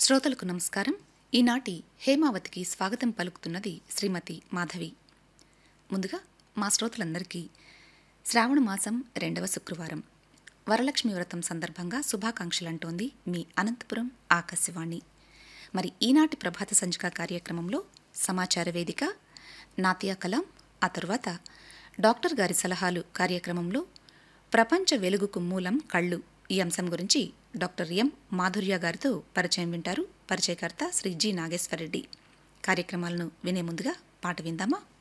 శ్రోతలకు నమస్కారం ఈనాటి హేమావతికి స్వాగతం పలుకుతున్నది శ్రీమతి మాధవి ముందుగా మా శ్రోతలందరికీ శ్రావణ మాసం రెండవ శుక్రవారం వరలక్ష్మి వ్రతం సందర్భంగా శుభాకాంక్షలు అంటోంది మీ అనంతపురం ఆకాశవాణి మరి ఈనాటి ప్రభాత సంచిక కార్యక్రమంలో సమాచార వేదిక నాత్యా కలాం ఆ తరువాత డాక్టర్ గారి సలహాలు కార్యక్రమంలో ప్రపంచ వెలుగుకు మూలం కళ్ళు ఈ అంశం గురించి డాక్టర్ ఎం మాధుర్య గారితో పరిచయం వింటారు పరిచయకర్త శ్రీ జి నాగేశ్వరరెడ్డి కార్యక్రమాలను వినే ముందుగా పాట విందామా